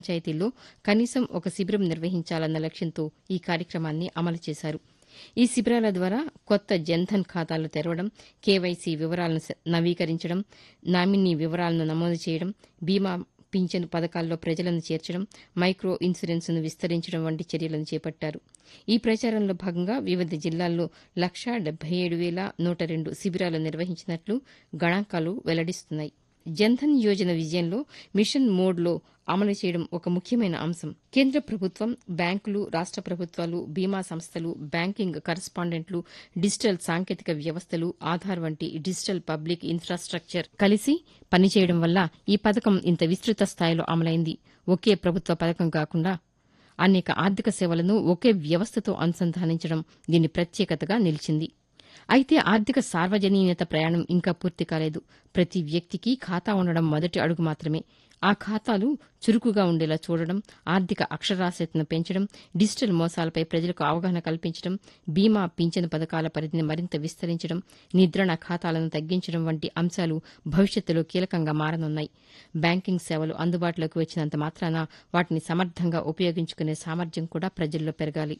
పంచాయతీల్లో కనీసం ఒక శిబిరం నిర్వహించాలన్న లక్ష్యంతో ఈ కార్యక్రమాన్ని అమలు చేశారు ఈ శిబిరాల ద్వారా కొత్త జన్ధన్ ఖాతాలు తెరవడం కేవైసీ వివరాలను స- నవీకరించడం నామినీ వివరాలను నమోదు చేయడం బీమా పింఛను పథకాల్లో ప్రజలను చేర్చడం మైక్రో ఇన్సూరెన్స్ను విస్తరించడం వంటి చర్యలను చేపట్టారు ఈ ప్రచారంలో భాగంగా వివిధ జిల్లాల్లో లక్షా డెబ్బై ఏడు వేల నూట రెండు శిబిరాలు నిర్వహించినట్లు గణాంకాలు వెల్లడిస్తున్నాయి జన్ధన్ యోజన విజయంలో మిషన్ మోడ్లో అమలు చేయడం ఒక ముఖ్యమైన అంశం కేంద్ర ప్రభుత్వం బ్యాంకులు రాష్ట ప్రభుత్వాలు బీమా సంస్థలు బ్యాంకింగ్ కరస్పాండెంట్లు డిజిటల్ సాంకేతిక వ్యవస్థలు ఆధార్ వంటి డిజిటల్ పబ్లిక్ ఇన్ఫ్రాస్ట్రక్చర్ కలిసి పనిచేయడం వల్ల ఈ పథకం ఇంత విస్తృత స్థాయిలో అమలైంది ఒకే ప్రభుత్వ పథకం కాకుండా అనేక ఆర్థిక సేవలను ఒకే వ్యవస్థతో అనుసంధానించడం దీని ప్రత్యేకతగా నిలిచింది అయితే ఆర్థిక సార్వజనీయత ప్రయాణం ఇంకా పూర్తి కాలేదు ప్రతి వ్యక్తికి ఖాతా ఉండడం మొదటి అడుగు మాత్రమే ఆ ఖాతాలు చురుకుగా ఉండేలా చూడడం ఆర్థిక అక్షరాస్యతను పెంచడం డిజిటల్ మోసాలపై ప్రజలకు అవగాహన కల్పించడం బీమా పింఛను పథకాల పరిధిని మరింత విస్తరించడం నిద్రణ ఖాతాలను తగ్గించడం వంటి అంశాలు భవిష్యత్తులో కీలకంగా మారనున్నాయి బ్యాంకింగ్ సేవలు అందుబాటులోకి వచ్చినంత మాత్రాన వాటిని సమర్థంగా ఉపయోగించుకునే సామర్థ్యం కూడా ప్రజల్లో పెరగాలి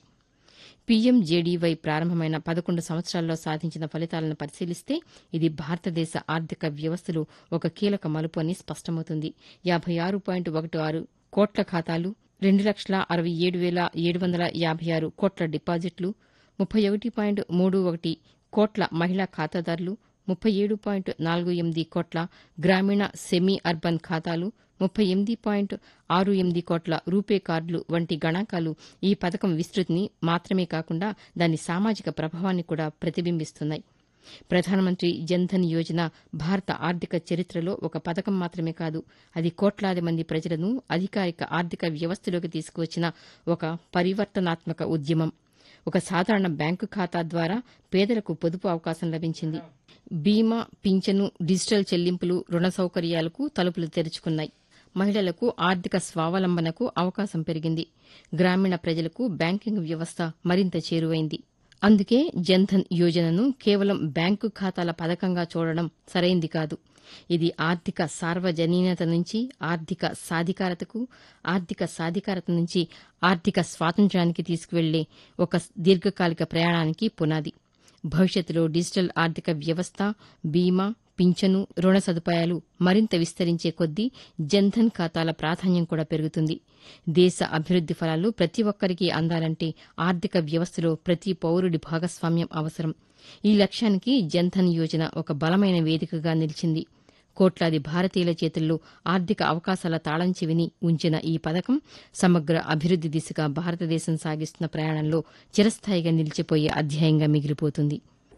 పీఎంజేడీవై ప్రారంభమైన పదకొండు సంవత్సరాల్లో సాధించిన ఫలితాలను పరిశీలిస్తే ఇది భారతదేశ ఆర్థిక వ్యవస్థలో ఒక కీలక మలుపు అని స్పష్టమవుతుంది యాభై ఆరు పాయింట్ ఒకటి ఆరు కోట్ల ఖాతాలు రెండు లక్షల అరవై ఏడు వేల ఏడు వందల యాభై ఆరు కోట్ల డిపాజిట్లు ముప్పై ఒకటి పాయింట్ మూడు ఒకటి కోట్ల మహిళా ఖాతాదారులు ముప్పై ఏడు పాయింట్ నాలుగు ఎనిమిది కోట్ల గ్రామీణ సెమీ అర్బన్ ఖాతాలు ముప్పై ఎనిమిది పాయింట్ ఆరు ఎనిమిది కోట్ల రూపే కార్డులు వంటి గణాంకాలు ఈ పథకం విస్తృతిని మాత్రమే కాకుండా దాని సామాజిక ప్రభావాన్ని కూడా ప్రతిబింబిస్తున్నాయి ప్రధానమంత్రి జన్ధన్ యోజన భారత ఆర్థిక చరిత్రలో ఒక పథకం మాత్రమే కాదు అది కోట్లాది మంది ప్రజలను అధికారిక ఆర్థిక వ్యవస్థలోకి తీసుకువచ్చిన ఒక పరివర్తనాత్మక ఉద్యమం ఒక సాధారణ బ్యాంకు ఖాతా ద్వారా పేదలకు పొదుపు అవకాశం లభించింది బీమా పింఛను డిజిటల్ చెల్లింపులు రుణ సౌకర్యాలకు తలుపులు తెరుచుకున్నాయి మహిళలకు ఆర్థిక స్వావలంబనకు అవకాశం పెరిగింది గ్రామీణ ప్రజలకు బ్యాంకింగ్ వ్యవస్థ మరింత చేరువైంది అందుకే జన్ధన్ యోజనను కేవలం బ్యాంకు ఖాతాల పథకంగా చూడడం సరైంది కాదు ఇది ఆర్థిక సార్వజనీనత నుంచి ఆర్థిక సాధికారతకు ఆర్థిక సాధికారత నుంచి ఆర్థిక స్వాతంత్ర్యానికి తీసుకువెళ్లే ఒక దీర్ఘకాలిక ప్రయాణానికి పునాది భవిష్యత్తులో డిజిటల్ ఆర్థిక వ్యవస్థ బీమా పింఛను రుణ సదుపాయాలు మరింత విస్తరించే కొద్దీ జన్ధన్ ఖాతాల ప్రాధాన్యం కూడా పెరుగుతుంది దేశ అభివృద్ది ఫలాలు ప్రతి ఒక్కరికి అందాలంటే ఆర్థిక వ్యవస్థలో ప్రతి పౌరుడి భాగస్వామ్యం అవసరం ఈ లక్ష్యానికి జన్ధన్ యోజన ఒక బలమైన వేదికగా నిలిచింది కోట్లాది భారతీయుల చేతుల్లో ఆర్థిక అవకాశాల తాళం చెవిని ఉంచిన ఈ పథకం సమగ్ర అభివృద్ది దిశగా భారతదేశం సాగిస్తున్న ప్రయాణంలో చిరస్థాయిగా నిలిచిపోయే అధ్యాయంగా మిగిలిపోతుంది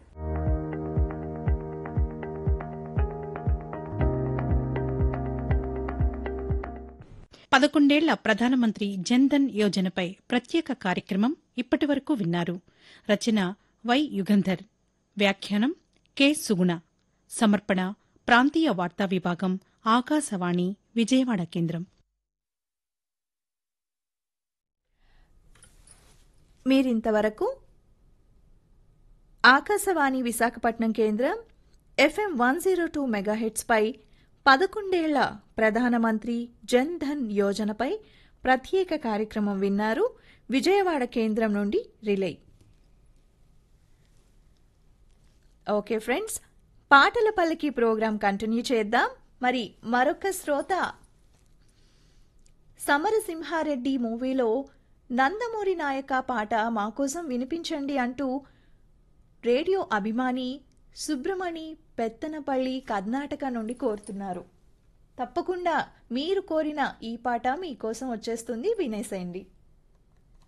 పదకొండేళ్ల ప్రధానమంత్రి జన్ధన్ యోజనపై ప్రత్యేక కార్యక్రమం ఇప్పటివరకు విన్నారు రచన వై యుగంధర్ వ్యాఖ్యానం కె సుగుణ సమర్పణ ప్రాంతీయ వార్తా విభాగం ఆకాశవాణి విజయవాడ కేంద్రం మీరింతవరకు ఆకాశవాణి విశాఖపట్నం కేంద్రం ఎఫ్ఎం వన్ జీరో టూ మెగాహెట్స్పై పదకొండేళ్ల ప్రధానమంత్రి జన్ ధన్ యోజనపై ప్రత్యేక కార్యక్రమం విన్నారు విజయవాడ కేంద్రం నుండి రిలే ఓకే ఫ్రెండ్స్ పాటల పల్లకి ప్రోగ్రాం కంటిన్యూ చేద్దాం మరి మరొక శ్రోత సమరసింహారెడ్డి మూవీలో నందమూరి నాయక పాట మా కోసం వినిపించండి అంటూ రేడియో అభిమాని సుబ్రమణి పెత్తనపల్లి కర్ణాటక నుండి కోరుతున్నారు తప్పకుండా మీరు కోరిన ఈ పాట మీకోసం వచ్చేస్తుంది వినేసేయండి